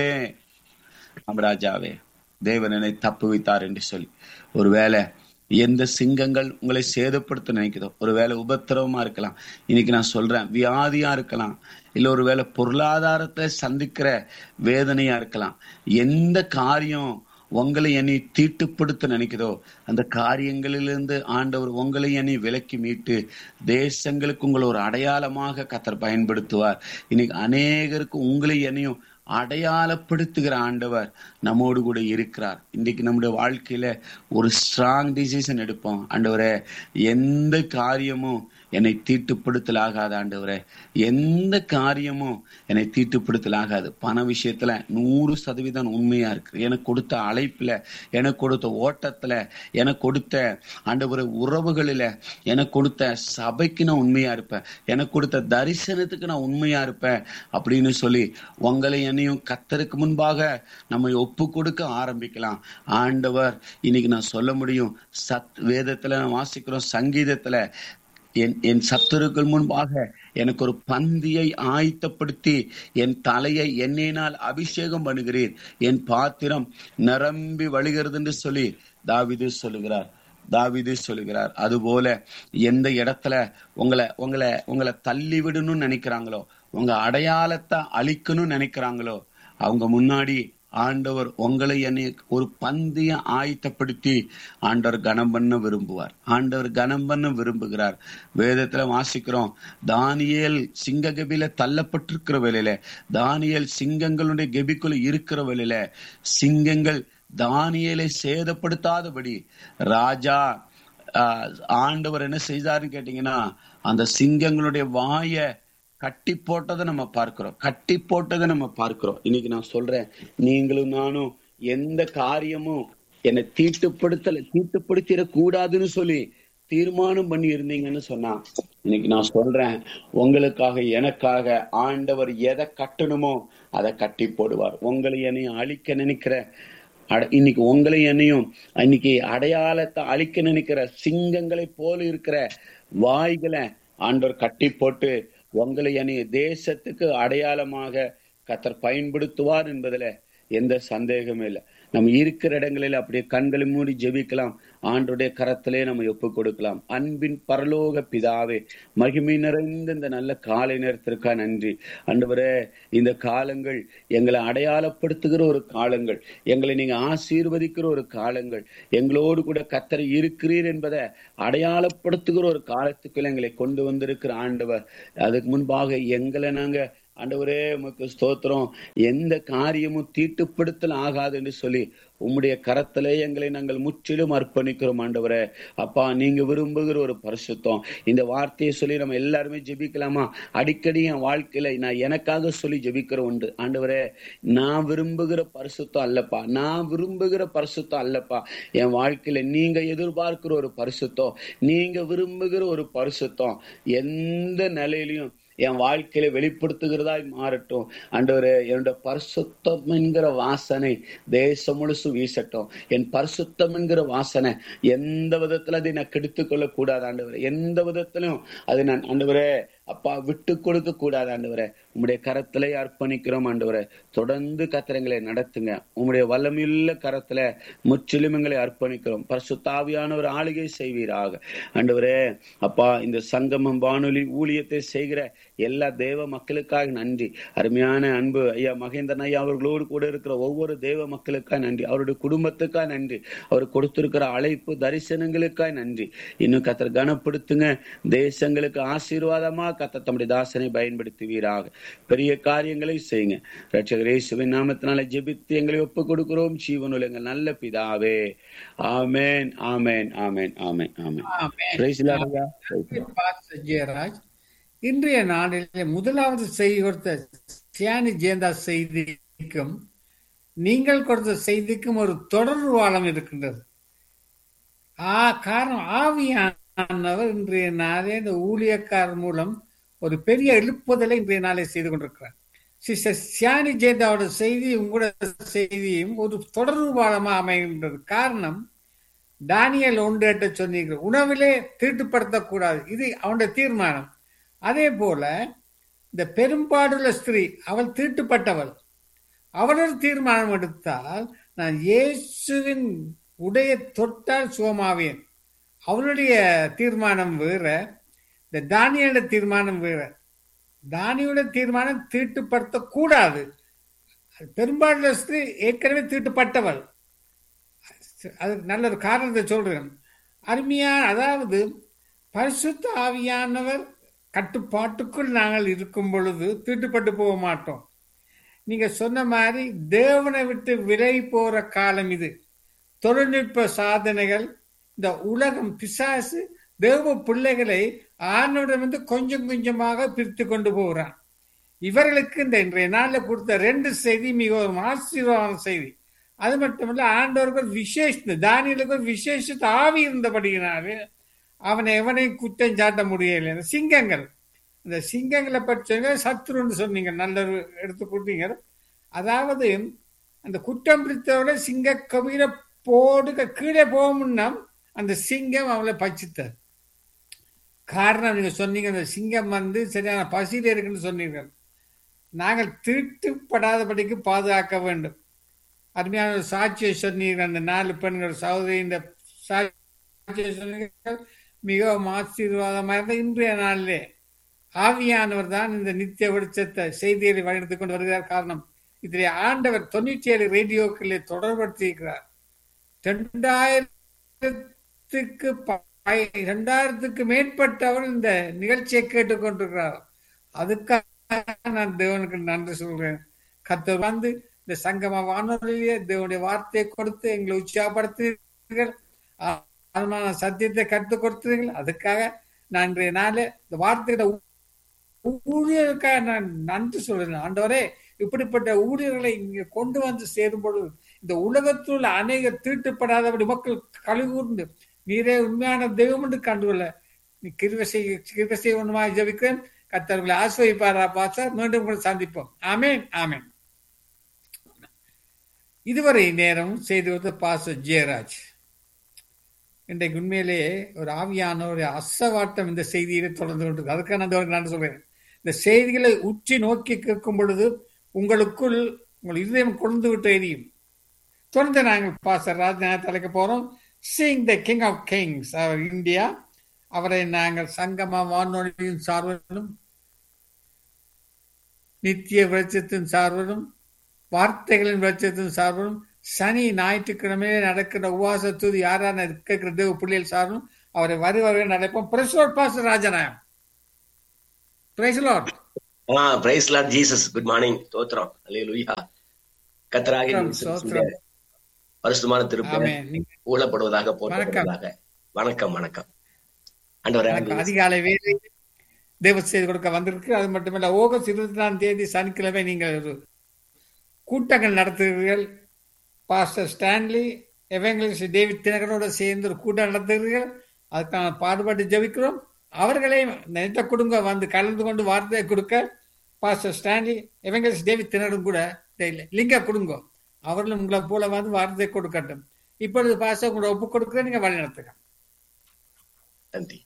ஆம் ராஜாவே தேவன் என்னை தப்புவித்தார் என்று சொல்லி ஒருவேளை எந்த சிங்கங்கள் உங்களை சேதப்படுத்த நினைக்குதோ ஒருவேளை உபத்திரவமா இருக்கலாம் இன்னைக்கு நான் சொல்றேன் வியாதியா இருக்கலாம் இல்ல ஒருவேளை பொருளாதாரத்தை சந்திக்கிற வேதனையா இருக்கலாம் எந்த காரியம் உங்களை என்னை தீட்டுப்படுத்த நினைக்குதோ அந்த காரியங்களிலிருந்து ஆண்டவர் உங்களை என்னை விலக்கி மீட்டு தேசங்களுக்கு உங்களை ஒரு அடையாளமாக கத்தர் பயன்படுத்துவார் இன்னைக்கு அநேகருக்கு உங்களை என்னையும் அடையாளப்படுத்துகிற ஆண்டவர் நம்மோடு கூட இருக்கிறார் இன்றைக்கு நம்முடைய வாழ்க்கையில ஒரு ஸ்ட்ராங் டிசிஷன் எடுப்போம் ஆண்டவரே எந்த காரியமும் என்னை தீட்டுப்படுத்தலாகாது ஆண்டவரே எந்த காரியமும் என்னை தீட்டுப்படுத்தலாகாது பண விஷயத்துல நூறு சதவீதம் உண்மையா இருக்கு எனக்கு கொடுத்த அழைப்புல எனக்கு கொடுத்த ஓட்டத்துல எனக்கு கொடுத்த ஆண்டவரை உறவுகளில எனக்கு கொடுத்த சபைக்கு நான் உண்மையா இருப்பேன் எனக்கு கொடுத்த தரிசனத்துக்கு நான் உண்மையா இருப்பேன் அப்படின்னு சொல்லி உங்களை என்னையும் கத்தருக்கு முன்பாக நம்ம ஒப்பு கொடுக்க ஆரம்பிக்கலாம் ஆண்டவர் இன்னைக்கு நான் சொல்ல முடியும் சத் வேதத்துல நான் வாசிக்கிறோம் சங்கீதத்துல என் என் சத்துருக்கள் முன்பாக எனக்கு ஒரு பந்தியை ஆயத்தப்படுத்தி என் தலையை எண்ணெயினால் அபிஷேகம் பண்ணுகிறீர் என் பாத்திரம் நிரம்பி வழிகிறது என்று சொல்லி தாவிது சொல்லுகிறார் தாவிது சொல்லுகிறார் அதுபோல எந்த இடத்துல உங்களை உங்களை உங்களை தள்ளி விடணும்னு நினைக்கிறாங்களோ உங்க அடையாளத்தை அழிக்கணும்னு நினைக்கிறாங்களோ அவங்க முன்னாடி ஆண்டவர் உங்களை என்னை ஒரு பந்திய ஆயத்தப்படுத்தி ஆண்டவர் கனம் பண்ண விரும்புவார் ஆண்டவர் கனம் பண்ண விரும்புகிறார் வேதத்துல வாசிக்கிறோம் தானியல் சிங்க கபில தள்ளப்பட்டிருக்கிற வேலையில தானியல் சிங்கங்களுடைய கெபிக்குள்ள இருக்கிற வேலையில சிங்கங்கள் தானியலை சேதப்படுத்தாதபடி ராஜா ஆண்டவர் என்ன செய்தாருன்னு கேட்டீங்கன்னா அந்த சிங்கங்களுடைய வாய கட்டி போட்டதை நம்ம பார்க்கிறோம் கட்டி போட்டதை நம்ம பார்க்கிறோம் இன்னைக்கு நான் சொல்றேன் நீங்களும் நானும் எந்த காரியமும் என்னை தீட்டுப்படுத்தல தீட்டுப்படுத்திட கூடாதுன்னு சொல்லி தீர்மானம் பண்ணி இருந்தீங்கன்னு சொன்னா இன்னைக்கு நான் சொல்றேன் உங்களுக்காக எனக்காக ஆண்டவர் எதை கட்டணுமோ அதை கட்டி போடுவார் உங்களை என்னையும் அழிக்க நினைக்கிற இன்னைக்கு உங்களை என்னையும் இன்னைக்கு அடையாளத்தை அழிக்க நினைக்கிற சிங்கங்களை போல இருக்கிற வாய்களை ஆண்டவர் கட்டி போட்டு உங்களை என்னைய தேசத்துக்கு அடையாளமாக கத்தர் பயன்படுத்துவார் என்பதுல எந்த சந்தேகமே இல்லை நம்ம இருக்கிற இடங்களில் அப்படியே கண்களை மூடி ஜெபிக்கலாம் ஆண்டுடைய கரத்திலே நம்ம ஒப்பு கொடுக்கலாம் அன்பின் பரலோக பிதாவே மகிமை நிறைந்த இந்த நல்ல காலை நேரத்திற்கா நன்றி அன்றுவரே இந்த காலங்கள் எங்களை அடையாளப்படுத்துகிற ஒரு காலங்கள் எங்களை நீங்க ஆசீர்வதிக்கிற ஒரு காலங்கள் எங்களோடு கூட கத்தரை இருக்கிறீர் என்பதை அடையாளப்படுத்துகிற ஒரு காலத்துக்குள்ள எங்களை கொண்டு வந்திருக்கிற ஆண்டவர் அதுக்கு முன்பாக எங்களை நாங்க ஆண்டவரே உமக்கு ஸ்தோத்திரம் எந்த காரியமும் தீட்டுப்படுத்தல் ஆகாது என்று சொல்லி உம்முடைய கரத்திலே எங்களை நாங்கள் முற்றிலும் அர்ப்பணிக்கிறோம் ஆண்டவரே அப்பா நீங்க விரும்புகிற ஒரு பரிசுத்தம் இந்த வார்த்தையை சொல்லி நம்ம எல்லாருமே ஜெபிக்கலாமா அடிக்கடி என் வாழ்க்கையில நான் எனக்காக சொல்லி ஜெபிக்கிற உண்டு ஆண்டவரே நான் விரும்புகிற பரிசுத்தம் அல்லப்பா நான் விரும்புகிற பரிசுத்தம் அல்லப்பா என் வாழ்க்கையில நீங்க எதிர்பார்க்கிற ஒரு பரிசுத்தம் நீங்க விரும்புகிற ஒரு பரிசுத்தம் எந்த நிலையிலையும் என் வாழ்க்கையில வெளிப்படுத்துகிறதாய் மாறட்டும் ஆண்டவரே என்னோட பரிசுத்தம் என்கிற வாசனை தேசம் முழுசு வீசட்டும் என் பரிசுத்தம் என்கிற வாசனை எந்த விதத்துல அதை நான் கெடுத்துக் கொள்ள கூடாது ஆண்டவரே எந்த விதத்திலும் அதை நான் ஆண்டவரே அப்பா விட்டு கொடுக்க கூடாது ஆண்டவரே உம்முடைய கரத்திலே அர்ப்பணிக்கிறோம் ஆண்டவரே தொடர்ந்து கத்திரங்களை நடத்துங்க உம்முடைய வல்லமையுள்ள கரத்துல முற்றிலும் எங்களை அர்ப்பணிக்கிறோம் பரிசுத்தாவியான ஒரு ஆளுகை செய்வீராக ஆண்டவரே அப்பா இந்த சங்கமம் வானொலி ஊழியத்தை செய்கிற எல்லா தேவ மக்களுக்காக நன்றி அருமையான அன்பு ஐயா மகேந்திரன் ஐயா அவர்களோடு கூட இருக்கிற ஒவ்வொரு தேவ மக்களுக்காக நன்றி அவருடைய குடும்பத்துக்காக நன்றி அவர் கொடுத்திருக்கிற அழைப்பு தரிசனங்களுக்காக நன்றி இன்னும் கத்தர் கனப்படுத்துங்க தேசங்களுக்கு ஆசீர்வாதமா கத்த தம்முடைய தாசனை பயன்படுத்துவீராக பெரிய காரியங்களை செய்யுங்க ரட்சகர் இயேசுவின் நாமத்தினால ஜெபித்து எங்களை ஒப்பு கொடுக்கிறோம் ஜீவனுள்ள எங்கள் நல்ல பிதாவே ஆமேன் ஆமேன் ஆமேன் ஆமேன் ஆமேன் ஆமென். Praise the Lord, ஐயா. Praise the Lord. Pastor Jayaraj இன்றைய நாளிலே முதலாவது செய்தி கொடுத்த சியானி ஜெயந்தா செய்திக்கும் நீங்கள் கொடுத்த செய்திக்கும் ஒரு தொடர்பாலம் இருக்கின்றது ஆ காரணம் ஆவியானவர் இன்றைய நாளே இந்த ஊழியக்காரர் மூலம் ஒரு பெரிய எழுப்புதலை இன்றைய நாளே செய்து கொண்டிருக்கிறார் சிஸ்டர் சியானி ஜெயந்தாவோட செய்தி உங்களோட செய்தியும் ஒரு தொடர்பு பாலமா அமைகின்றது காரணம் தானியல் ஒன்று எட்ட சொன்னீங்க உணவிலே தீட்டுப்படுத்தக்கூடாது இது அவனுடைய தீர்மானம் அதே போல இந்த பெரும்பாடுள்ள ஸ்திரீ அவள் தீட்டுப்பட்டவள் அவளொரு தீர்மானம் எடுத்தால் நான் இயேசுவின் உடைய தொட்டால் சுகமாவேன் அவளுடைய தீர்மானம் வேற இந்த தானியோட தீர்மானம் வேற தானியோட தீர்மானம் தீட்டுப்படுத்தக்கூடாது பெரும்பாலுள்ள ஸ்திரீ ஏற்கனவே தீட்டுப்பட்டவள் அதுக்கு நல்ல ஒரு காரணத்தை சொல்றேன் அருமையா அதாவது பரிசுத்த ஆவியானவர் கட்டுப்பாட்டுக்குள் நாங்கள் இருக்கும் பொழுது தீட்டுப்பட்டு போக மாட்டோம் நீங்க சொன்ன மாதிரி தேவனை விட்டு விலை போற காலம் இது தொழில்நுட்ப சாதனைகள் இந்த உலகம் பிசாசு தேவ பிள்ளைகளை ஆணோடமிருந்து கொஞ்சம் கொஞ்சமாக பிரித்து கொண்டு போகிறான் இவர்களுக்கு இந்த இன்றைய நாளில் கொடுத்த ரெண்டு செய்தி மிகவும் ஆசீர்வாதமான செய்தி அது மட்டுமல்ல ஆண்டவருக்கு ஒரு விசேஷ தானியலுக்கு ஒரு விசேஷ ஆவி இருந்தபடியினாலே அவனை எவனையும் குற்றம் சாட்ட முடியலை இந்த சிங்கங்கள் இந்த சிங்கங்களை பற்றி சத்துருன்னு சொன்னீங்க நல்ல ஒரு எடுத்து கொடுத்தீங்க அதாவது அந்த குற்றம் பிடித்தவரை சிங்க கவியில போடுக கீழே போக முன்னா அந்த சிங்கம் அவளை பச்சித்தார் காரணம் நீங்க சொன்னீங்க அந்த சிங்கம் வந்து சரியான பசியில் இருக்குன்னு சொன்னீங்க நாங்கள் தீட்டுப்படாதபடிக்கு பாதுகாக்க வேண்டும் அருமையான ஒரு சாட்சியை சொன்னீர்கள் அந்த நாலு பெண்கள் சகோதரி இந்த சாட்சியை சொன்னீர்கள் மிகவும் ஆசீர்வாதமாக இருந்த இன்றைய நாளிலே ஆவியானவர் தான் இந்த நித்திய வெளிச்சத்தை செய்தியை வழிநடத்திக் கொண்டு வருகிறார் காரணம் இதிலே ஆண்டவர் தொண்ணூற்றி ஏழு ரேடியோக்களை தொடர்படுத்தியிருக்கிறார் ரெண்டாயிரத்துக்கு இரண்டாயிரத்துக்கு மேற்பட்டவர் இந்த நிகழ்ச்சியை கேட்டுக்கொண்டிருக்கிறார் அதுக்காக நான் தேவனுக்கு நன்றி சொல்றேன் கத்தர் வந்து இந்த சங்கம வானொலியிலே தேவனுடைய வார்த்தையை கொடுத்து எங்களை உற்சாகப்படுத்துகிறீர்கள் ஆத்மான சத்தியத்தை கற்றுக் கொடுத்தீர்கள் அதுக்காக நான் இன்றைய நாளே இந்த வார்த்தைகளை ஊழியருக்காக நான் நன்றி சொல்றேன் ஆண்டவரே இப்படிப்பட்ட ஊழியர்களை இங்க கொண்டு வந்து சேரும் பொழுது இந்த உலகத்தில் அநேக தீட்டுப்படாதபடி மக்கள் கழுகூர்ந்து நீரே உண்மையான தெய்வம் என்று கண்டுகொள்ள நீ கிருவசை கிருவசை ஒன்றுமாக ஜபிக்கிறேன் கத்தர்களை ஆசிரியப்பாரா பாச மீண்டும் கூட சந்திப்போம் ஆமேன் ஆமேன் இதுவரை நேரம் செய்து வந்த பாச ஜெயராஜ் இன்றைக்கு உண்மையிலேயே ஒரு ஆவியான ஒரு அசவாட்டம் இந்த செய்தியிலே தொடர்ந்து கொண்டு அதுக்காக நான் நான் சொல்றேன் இந்த செய்திகளை உச்சி நோக்கி கேட்கும் பொழுது உங்களுக்குள் உங்கள் இதயம் கொண்டு விட்டு எரியும் தொடர்ந்து நாங்கள் பாஸ்டர் ராஜ்நாத் அழைக்க போறோம் sing the king of kings அவர் இந்தியா அவரை நாங்கள் சங்கமா வானொலியின் சார்பிலும் நித்திய வெளிச்சத்தின் சார்பிலும் வார்த்தைகளின் வெளிச்சத்தின் சார்பிலும் சனி ஞாயிற்றுக்கிழமையிலே நடக்கிற உபவாச தூதி யாரான கேட்கிற தேவ பிள்ளைகள் சார்பிலும் அவரை வருவார்கள் நடப்போம் பிரசோட் பாஸ்டர் ராஜநாயம் பிரைஸ்லோட் ஆ praise lord Jesus good morning தோத்திரம் அல்லேலூயா கத்தராக ஸ்தோத்திரம், ஸ்தோத்திரம். பரிசுத்தமான திருப்பதி ஆமென். நீங்க ஊழப்படுவதாக போற்றப்படுவதாக வணக்கம் வணக்கம் ஆண்டவரே எனக்கு அதிகாலை வேலை தேவ செய்தி கொடுக்க வந்திருக்கு அது மட்டுமல்ல ஆகஸ்ட் இருபத்தி நாலாம் தேதி சனிக்கிழமை நீங்கள் ஒரு கூட்டங்கள் நடத்துகிறீர்கள் பாஸ்டர் ஸ்டான்லி எவங்கிலிஸ் டேவிட் தினகரோட சேர்ந்து ஒரு கூட்டம் நடத்துகிறீர்கள் அதுக்கான பாடுபாட்டு ஜெபிக்கிறோம் அவர்களையும் நினைத்த கொடுங்க வந்து கலந்து கொண்டு வார்த்தையை கொடுக்க பாஸ்டர் ஸ்டான்லி எவங்கிலிஸ் டேவிட் தினகரும் கூட லிங்க கொடுங்க அவர்களும் உங்களை போல வந்து வார்த்தையை கொடுக்கட்டும் இப்பொழுது பாஸ்டர் உங்களை ஒப்பு கொடுக்க நீங்க வழி நடத்துங்க நன்றி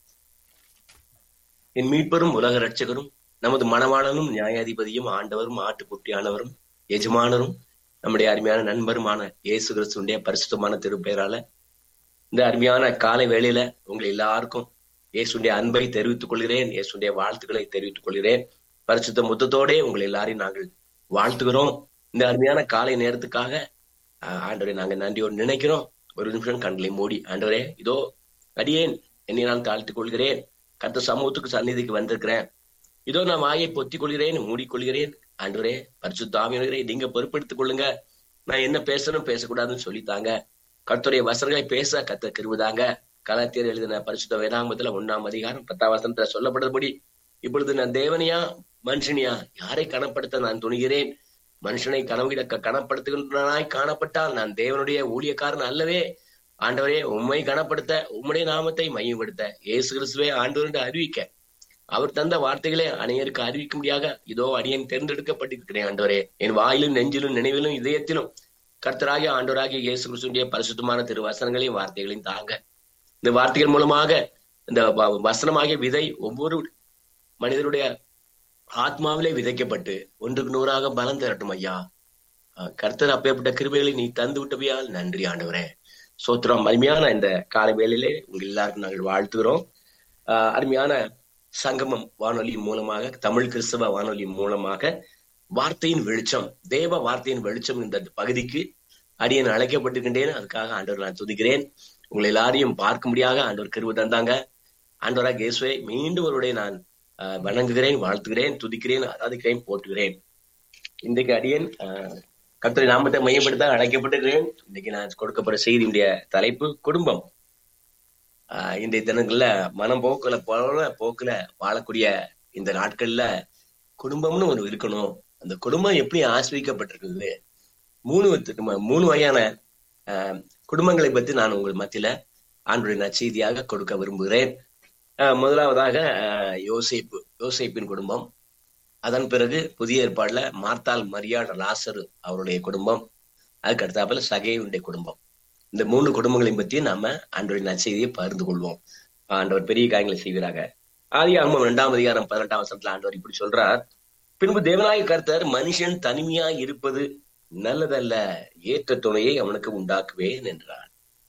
என் மீட்பரும் உலக ரட்சகரும் நமது மணவாளனும் நியாயாதிபதியும் ஆண்டவரும் ஆட்டுக்குட்டியானவரும் எஜமானரும் நம்முடைய அருமையான நண்பருமான இயேசு கிறிஸ்துடைய பரிசுத்தமான திருப்பெயரால இந்த அருமையான காலை வேளையில உங்களை எல்லாருக்கும் இயேசுடைய அன்பை தெரிவித்துக் கொள்கிறேன் இயேசுடைய வாழ்த்துக்களை தெரிவித்துக் கொள்கிறேன் பரிசுத்த முத்தத்தோடே உங்களை எல்லாரையும் நாங்கள் வாழ்த்துகிறோம் இந்த அருமையான காலை நேரத்துக்காக ஆஹ், ஆண்டவரை நாங்க நன்றியோடு நினைக்கிறோம் ஒரு நிமிஷம் கண்களை மூடி ஆண்டவரே இதோ அடியேன் என்னை நான் தாழ்த்திக் கொள்கிறேன் கர்த்த சமூகத்துக்கு சந்நிதிக்கு வந்திருக்கிறேன் இதோ நான் வாயை பொத்திக் கொள்கிறேன் மூடிக்கொள்கிறேன் ஆண்டவரே பரிசுத்தாமியவரே நீங்க பொறுப்பெடுத்துக் கொள்ளுங்க நான் என்ன பேசணும் பேசக்கூடாதுன்னு சொல்லித்தாங்க கர்த்தருடைய வசனங்களை பேச கத்த கிருவுதாங்க கலாத்தியர் எழுதின பரிசுத்த வேதாங்கத்துல ஒண்ணாம் அதிகாரம் பத்தாம் வசனத்துல சொல்லப்படுறபடி இப்பொழுது நான் தேவனையா மனுஷனியா யாரை கனப்படுத்த நான் துணிகிறேன் மனுஷனை கனவிட கனப்படுத்துகின்றனாய் காணப்பட்டால் நான் தேவனுடைய ஊழியக்காரன் அல்லவே ஆண்டவரே உம்மை கனப்படுத்த உம்முடைய நாமத்தை மையப்படுத்த இயேசு கிறிஸ்துவே ஆண்டவர் என்று அறிவிக்க அவர் தந்த வார்த்தைகளை அனைவருக்கு அறிவிக்கும்படியாக இதோ அடியேன் தேர்ந்தெடுக்கப்பட்டிருக்கிறேன் ஆண்டவரே என் வாயிலும் நெஞ்சிலும் நினைவிலும் இதயத்திலும் கர்த்தராகிய ஆண்டவராகிய இயேசு கிறிஸ்துடைய பரிசுத்தமான திரு வசனங்களையும் வார்த்தைகளையும் தாங்க இந்த வார்த்தைகள் மூலமாக இந்த வ- வசனமாகிய விதை ஒவ்வொரு மனிதனுடைய ஆத்மாவிலே விதைக்கப்பட்டு ஒன்றுக்கு நூறாக பலம் திரட்டும் ஐயா அஹ் கர்த்தர் அப்பேற்பட்ட கிருபைகளை நீ தந்து விட்டவையால் நன்றி ஆண்டவரே சோத்திரம் அருமையான இந்த காலை வேளையிலே உங்க எல்லாருக்கும் நாங்கள் வாழ்த்துகிறோம் ஆஹ் அருமையான சங்கமம் வானொலி மூலமாக தமிழ் கிறிஸ்தவ வானொலி மூலமாக வார்த்தையின் வெளிச்சம் தேவ வார்த்தையின் வெளிச்சம் இந்த பகுதிக்கு அடியேன் அழைக்கப்பட்டிருக்கின்றேன் அதுக்காக ஆண்டவர் நான் துதிக்கிறேன் உங்களை எல்லாரையும் பார்க்கும்படியாக ஆண்டவர் கிருபை தந்தாங்க ஆண்டவராக இயேசுவை மீண்டும் ஒருவரை நான் ஆஹ் வணங்குகிறேன் வாழ்த்துகிறேன் துதிக்கிறேன் ஆராதிக்கிறேன் போற்றுகிறேன் இன்றைக்கு அடியேன் ஆஹ் கர்த்தரை நாமத்தை மையப்படுத்த அழைக்கப்பட்டிருக்கிறேன் இன்னைக்கு நான் கொடுக்கப்படுற செய்தியுடைய தலைப்பு குடும்பம் ஆஹ் இன்றைய தினங்கள்ல மனம் போக்குல போல போக்குல வாழக்கூடிய இந்த நாட்கள்ல குடும்பம்னு ஒண்ணு இருக்கணும் அந்த குடும்பம் எப்படி ஆசிரிக்கப்பட்டிருக்குது மூணு வித்து- மூணு வகையான ஆஹ் குடும்பங்களை பத்தி நான் உங்கள் மத்தியில ஆண்டுடைய நற்செய்தியாக கொடுக்க விரும்புகிறேன் ஆஹ் முதலாவதாக ஆஹ் யோசேப்பு யோசேப்பின் குடும்பம் அதன் பிறகு புதிய ஏற்பாடுல மார்த்தாள் மரியாள் லாசரு அவருடைய குடும்பம் அதுக்கு அடுத்தாப்புல சகையுடைய குடும்பம் இந்த மூணு குடும்பங்களையும் பத்தி நாம ஆண்டோடைய நற்செய்தியை பகிர்ந்து கொள்வோம் ஆண்டவர் பெரிய காரியங்களை செய்கிறாங்க ஆதி ஆகமம் இரண்டாம் அதிகாரம் பதினெட்டாம் வசனத்துல ஆண்டவர் இப்படி சொல்றார் பின்பு தேவநாய கர்த்தர் மனுஷன் தனிமையாய் இருப்பது நல்லதல்ல ஏற்ற துணையை அவனுக்கு உண்டாக்குவேன் என்றார்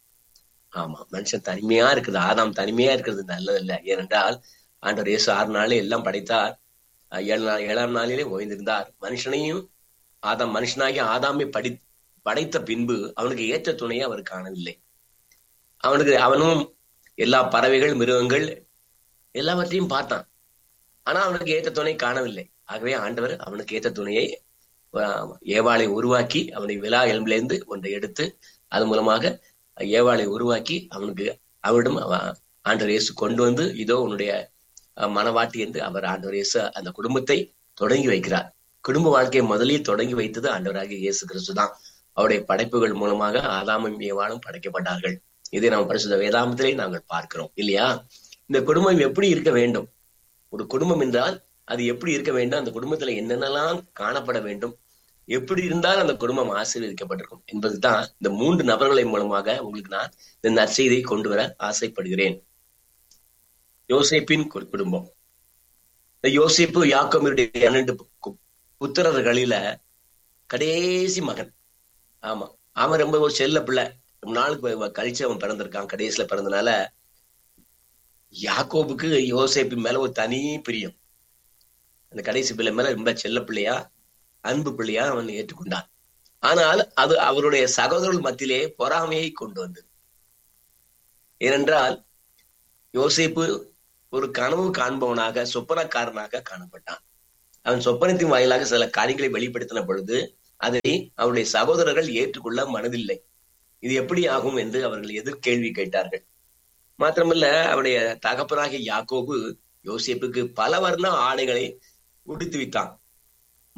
ஆமா மனுஷன் தனிமையா இருக்குது ஆதாம் தனிமையா இருக்கிறது நல்லதல்ல ஏனென்றால் ஆண்டவர் இயேசு ஆறு நாளே எல்லாம் படைத்தார் அஹ் ஏழு நாள் ஏழாம் நாளிலே ஓய்ந்திருந்தார் மனுஷனையும் ஆதாம் மனுஷனாகி ஆதாமை படி படைத்த பின்பு அவனுக்கு ஏற்ற துணையை அவர் காணவில்லை அவனுக்கு அவனும் எல்லா பறவைகள் மிருகங்கள் எல்லாவற்றையும் பார்த்தான் ஆனா அவனுக்கு ஏற்ற துணை காணவில்லை ஆகவே ஆண்டவர் அவனுக்கு ஏற்ற துணையை அஹ், ஏவாளை உருவாக்கி அவனை விழா எலும்பிலிருந்து ஒன்றை எடுத்து அது மூலமாக ஏவாளை உருவாக்கி அவனுக்கு அவனிடம் அவ- ஆண்டவர் இயேசு கொண்டு வந்து இதோ உன்னுடைய அஹ், மனவாட்டி என்று அவர் ஆண்டவர் இயேசு அந்த குடும்பத்தை தொடங்கி வைக்கிறார் குடும்ப வாழ்க்கையை முதலில் தொடங்கி வைத்தது ஆண்டவராகிய இயேசு கிறிஸ்து தான் அவருடைய படைப்புகள் மூலமாக ஆதாமும் ஏவாளும் படைக்கப்பட்டார்கள் இதை நாம் பரிசுத்த வேதாமத்திலே நாங்கள் பார்க்கிறோம் இல்லையா இந்த குடும்பம் எப்படி இருக்க வேண்டும் ஒரு குடும்பம் என்றால் அது எப்படி இருக்க வேண்டும் அந்த குடும்பத்துல என்னென்னலாம் காணப்பட வேண்டும் எப்படி இருந்தால் அந்த குடும்பம் ஆசீர்வதிக்கப்பட்டிருக்கும் என்பதுதான் இந்த மூன்று நபர்களின் மூலமாக உங்களுக்கு நான் இந்த நற்செய்தியை கொண்டு வர ஆசைப்படுகிறேன் யோசேப்பின் கு- குடும்பம் இந்த யோசேப்பு யாக்கோமியுடைய இரண்டு பு- புத்திரர்களில கடைசி மகன் ஆமா அவன் ரொம்ப ஒரு செல்ல பிள்ளை ரொம்ப நாளுக்கு கழிச்சு அவன் பிறந்திருக்கான் கடைசியில பிறந்தனால யாக்கோபுக்கு யோசேப்பு மேல ஒரு தனி பிரியம் அந்த கடைசி பிள்ளை மேல ரொம்ப செல்ல பிள்ளையா அன்பு பிள்ளையா அவன் ஏற்றுக்கொண்டான் ஆனால் அது அவருடைய சகோதரர்கள் மத்தியிலே பொறாமையை கொண்டு வந்தது ஏனென்றால் யோசேப்பு ஒரு கனவு காண்பவனாக சொப்பனக்காரனாக காணப்பட்டான் அவன் சொப்பனத்தின் வாயிலாக சில காரியங்களை வெளிப்படுத்தின பொழுது அதை அவருடைய சகோதரர்கள் ஏற்றுக்கொள்ள மனதில்லை இது எப்படி ஆகும் என்று அவர்கள் எதிர்கேள்வி கேட்டார்கள் மாத்திரமல்ல அவருடைய தகப்பனாகிய யாக்கோபு யோசேப்புக்கு பல வர்ண ஆடைகளை உடுத்து வைத்தான்